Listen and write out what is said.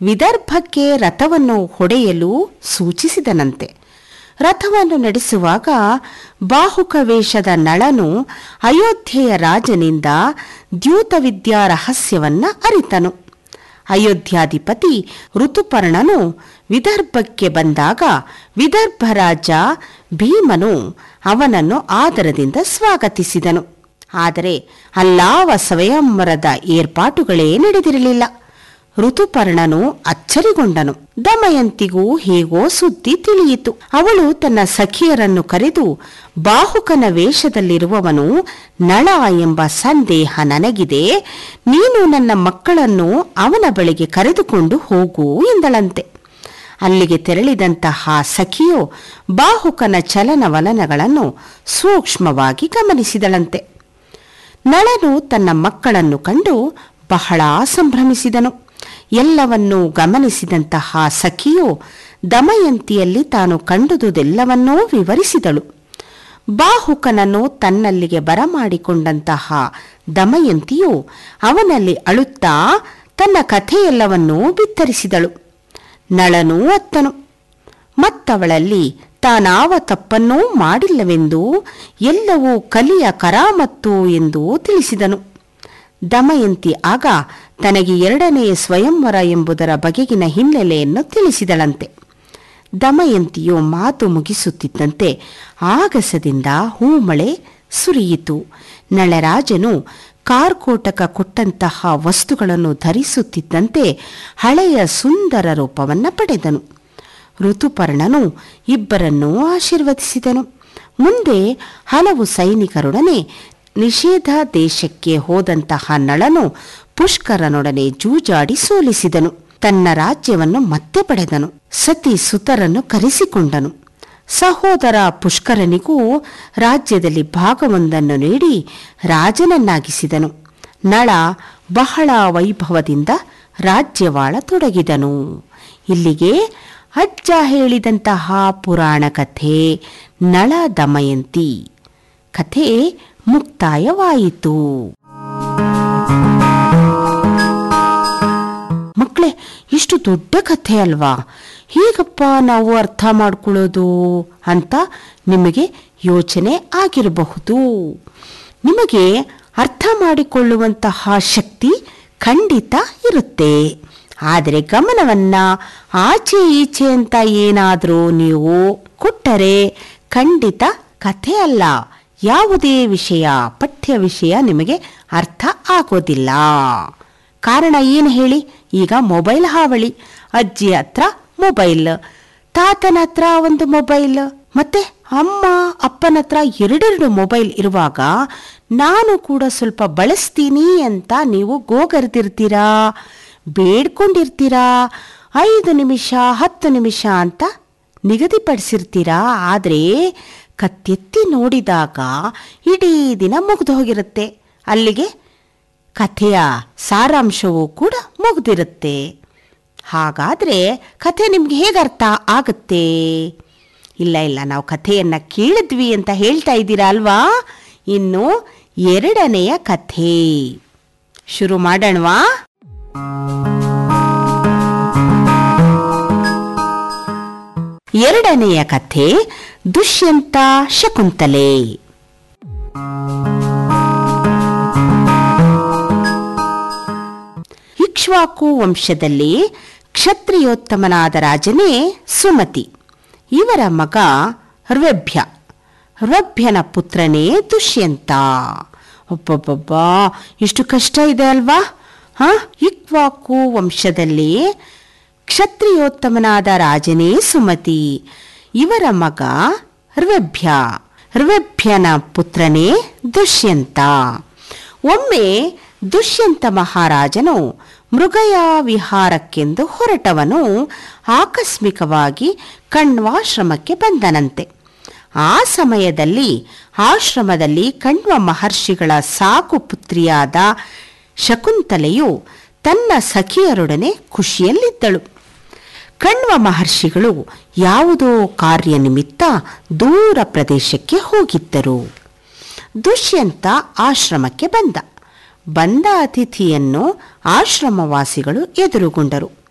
ವಿದರ್ಭಕ್ಕೆ ರಥವನ್ನು ಹೊಡೆಯಲು ಸೂಚಿಸಿದನಂತೆ ರಥವನ್ನು ನಡೆಸುವಾಗ ಬಾಹುಕ ವೇಷದ ನಳನು ಅಯೋಧ್ಯೆಯ ರಾಜನಿಂದ ದ್ಯೂತವಿದ್ಯಾ ರಹಸ್ಯವನ್ನ ಅರಿತನು ಅಯೋಧ್ಯಾಧಿಪತಿ ಋತುಪರ್ಣನು ವಿದರ್ಭಕ್ಕೆ ಬಂದಾಗ ವಿದರ್ಭ ರಾಜ ಭೀಮನು ಅವನನ್ನು ಆದರದಿಂದ ಸ್ವಾಗತಿಸಿದನು ಆದರೆ ಅಲ್ಲಾವ ಸ್ವಯಂವರದ ಏರ್ಪಾಟುಗಳೇ ನಡೆದಿರಲಿಲ್ಲ ಋತುಪರ್ಣನು ಅಚ್ಚರಿಗೊಂಡನು ದಮಯಂತಿಗೂ ಹೇಗೋ ಸುದ್ದಿ ತಿಳಿಯಿತು ಅವಳು ತನ್ನ ಸಖಿಯರನ್ನು ಕರೆದು ಬಾಹುಕನ ವೇಷದಲ್ಲಿರುವವನು ನಳ ಎಂಬ ಸಂದೇಹ ನನಗಿದೆ ನೀನು ನನ್ನ ಮಕ್ಕಳನ್ನು ಅವನ ಬಳಿಗೆ ಕರೆದುಕೊಂಡು ಹೋಗು ಎಂದಳಂತೆ ಅಲ್ಲಿಗೆ ತೆರಳಿದಂತಹ ಸಖಿಯು ಬಾಹುಕನ ಚಲನವಲನಗಳನ್ನು ಸೂಕ್ಷ್ಮವಾಗಿ ಗಮನಿಸಿದಳಂತೆ ನಳನು ತನ್ನ ಮಕ್ಕಳನ್ನು ಕಂಡು ಬಹಳ ಸಂಭ್ರಮಿಸಿದನು ಎಲ್ಲವನ್ನೂ ಗಮನಿಸಿದಂತಹ ಸಖಿಯು ದಮಯಂತಿಯಲ್ಲಿ ತಾನು ಕಂಡುದುದೆಲ್ಲವನ್ನೂ ವಿವರಿಸಿದಳು ಬಾಹುಕನನ್ನು ತನ್ನಲ್ಲಿಗೆ ಬರಮಾಡಿಕೊಂಡಂತಹ ದಮಯಂತಿಯು ಅವನಲ್ಲಿ ಅಳುತ್ತಾ ತನ್ನ ಕಥೆಯೆಲ್ಲವನ್ನೂ ಬಿತ್ತರಿಸಿದಳು ನಳನೂ ಅತ್ತನು ಮತ್ತವಳಲ್ಲಿ ತಾನಾವ ತಪ್ಪನ್ನೂ ಮಾಡಿಲ್ಲವೆಂದು ಎಲ್ಲವೂ ಕಲಿಯ ಕರಾಮತ್ತು ಎಂದು ತಿಳಿಸಿದನು ದಮಯಂತಿ ಆಗ ತನಗೆ ಎರಡನೆಯ ಸ್ವಯಂವರ ಎಂಬುದರ ಬಗೆಗಿನ ಹಿನ್ನೆಲೆಯನ್ನು ತಿಳಿಸಿದಳಂತೆ ದಮಯಂತಿಯು ಮಾತು ಮುಗಿಸುತ್ತಿದ್ದಂತೆ ಆಗಸದಿಂದ ಹೂಮಳೆ ಸುರಿಯಿತು ನಳರಾಜನು ಕಾರ್ಕೋಟಕ ಕೊಟ್ಟಂತಹ ವಸ್ತುಗಳನ್ನು ಧರಿಸುತ್ತಿದ್ದಂತೆ ಹಳೆಯ ಸುಂದರ ರೂಪವನ್ನು ಪಡೆದನು ಋತುಪರ್ಣನು ಇಬ್ಬರನ್ನೂ ಆಶೀರ್ವದಿಸಿದನು ಮುಂದೆ ಹಲವು ಸೈನಿಕರೊಡನೆ ನಿಷೇಧ ದೇಶಕ್ಕೆ ಹೋದಂತಹ ನಳನು ಪುಷ್ಕರನೊಡನೆ ಜೂಜಾಡಿ ಸೋಲಿಸಿದನು ತನ್ನ ರಾಜ್ಯವನ್ನು ಮತ್ತೆ ಪಡೆದನು ಸತಿ ಸುತರನ್ನು ಕರೆಸಿಕೊಂಡನು ಸಹೋದರ ಪುಷ್ಕರನಿಗೂ ರಾಜ್ಯದಲ್ಲಿ ಭಾಗವೊಂದನ್ನು ನೀಡಿ ರಾಜನನ್ನಾಗಿಸಿದನು ನಳ ಬಹಳ ವೈಭವದಿಂದ ರಾಜ್ಯವಾಳ ತೊಡಗಿದನು ಇಲ್ಲಿಗೆ ಅಜ್ಜ ಹೇಳಿದಂತಹ ಪುರಾಣ ಕಥೆ ನಳ ದಮಯಂತಿ ಕಥೆ ಮುಕ್ತಾಯವಾಯಿತು ಮಕ್ಕಳೇ ಇಷ್ಟು ದೊಡ್ಡ ಕಥೆ ಅಲ್ವಾ ಹೇಗಪ್ಪ ನಾವು ಅರ್ಥ ಮಾಡ್ಕೊಳ್ಳೋದು ಅಂತ ನಿಮಗೆ ಯೋಚನೆ ಆಗಿರಬಹುದು ನಿಮಗೆ ಅರ್ಥ ಮಾಡಿಕೊಳ್ಳುವಂತಹ ಶಕ್ತಿ ಖಂಡಿತ ಇರುತ್ತೆ ಆದರೆ ಗಮನವನ್ನ ಆಚೆ ಈಚೆ ಅಂತ ಏನಾದರೂ ನೀವು ಕೊಟ್ಟರೆ ಖಂಡಿತ ಕಥೆ ಅಲ್ಲ ಯಾವುದೇ ವಿಷಯ ಪಠ್ಯ ವಿಷಯ ನಿಮಗೆ ಅರ್ಥ ಆಗೋದಿಲ್ಲ ಕಾರಣ ಏನು ಹೇಳಿ ಈಗ ಮೊಬೈಲ್ ಹಾವಳಿ ಅಜ್ಜಿ ಹತ್ರ ಮೊಬೈಲ್ ತಾತನ ಹತ್ರ ಒಂದು ಮೊಬೈಲ್ ಮತ್ತೆ ಅಮ್ಮ ಅಪ್ಪನ ಹತ್ರ ಎರಡೆರಡು ಮೊಬೈಲ್ ಇರುವಾಗ ನಾನು ಕೂಡ ಸ್ವಲ್ಪ ಬಳಸ್ತೀನಿ ಅಂತ ನೀವು ಗೋಗರ್ದಿರ್ತೀರಾ ಬೇಡ್ಕೊಂಡಿರ್ತೀರಾ ಐದು ನಿಮಿಷ ಹತ್ತು ನಿಮಿಷ ಅಂತ ನಿಗದಿಪಡಿಸಿರ್ತೀರಾ ಆದರೆ ಕತ್ತೆತ್ತಿ ನೋಡಿದಾಗ ಇಡೀ ದಿನ ಮುಗಿದು ಹೋಗಿರುತ್ತೆ ಅಲ್ಲಿಗೆ ಕಥೆಯ ಸಾರಾಂಶವೂ ಕೂಡ ಮುಗ್ದಿರುತ್ತೆ ಹಾಗಾದರೆ ಕಥೆ ನಿಮ್ಗೆ ಹೇಗೆ ಅರ್ಥ ಆಗುತ್ತೆ ಇಲ್ಲ ಇಲ್ಲ ನಾವು ಕಥೆಯನ್ನ ಕೇಳಿದ್ವಿ ಅಂತ ಹೇಳ್ತಾ ಇದ್ದೀರಾ ಅಲ್ವಾ ಇನ್ನು ಎರಡನೆಯ ಕಥೆ ಶುರು ಮಾಡೋಣವಾ ಎರಡನೆಯ ಕಥೆ ದುಷ್ಯಂತ ಶಕುಂತಲೆ ಇಕ್ಷ್ವಾಕು ವಂಶದಲ್ಲಿ ಕ್ಷತ್ರಿಯೋತ್ತಮನಾದ ರಾಜನೇ ಸುಮತಿ ಇವರ ಮಗ ರ್ವೆಭ್ಯ ರ್ವೆಭ್ಯನ ಪುತ್ರನೇ ದುಷ್ಯಂತ ಒಬ್ಬೊಬ್ಬೊಬ್ಬ ಇಷ್ಟು ಕಷ್ಟ ಇದೆ ಅಲ್ವಾ ಹ ಇಕ್ವಾಕು ವಂಶದಲ್ಲಿ ಕ್ಷತ್ರಿಯೋತ್ತಮನಾದ ರಾಜನೇ ಸುಮತಿ ಇವರ ಮಗ ರ್ವೆಭ್ಯ ರ್ವೆಭ್ಯನ ಪುತ್ರನೇ ದುಷ್ಯಂತ ಒಮ್ಮೆ ದುಷ್ಯಂತ ಮಹಾರಾಜನು ಮೃಗಯ ವಿಹಾರಕ್ಕೆಂದು ಹೊರಟವನು ಆಕಸ್ಮಿಕವಾಗಿ ಕಣ್ವಾಶ್ರಮಕ್ಕೆ ಬಂದನಂತೆ ಆ ಸಮಯದಲ್ಲಿ ಆಶ್ರಮದಲ್ಲಿ ಕಣ್ವ ಮಹರ್ಷಿಗಳ ಸಾಕು ಪುತ್ರಿಯಾದ ಶಕುಂತಲೆಯು ತನ್ನ ಸಖಿಯರೊಡನೆ ಖುಷಿಯಲ್ಲಿದ್ದಳು ಕಣ್ವ ಮಹರ್ಷಿಗಳು ಯಾವುದೋ ಕಾರ್ಯ ನಿಮಿತ್ತ ದೂರ ಪ್ರದೇಶಕ್ಕೆ ಹೋಗಿದ್ದರು ದುಷ್ಯಂತ ಆಶ್ರಮಕ್ಕೆ ಬಂದ ಬಂದ ಅತಿಥಿಯನ್ನು ಆಶ್ರಮವಾಸಿಗಳು ಎದುರುಗೊಂಡರು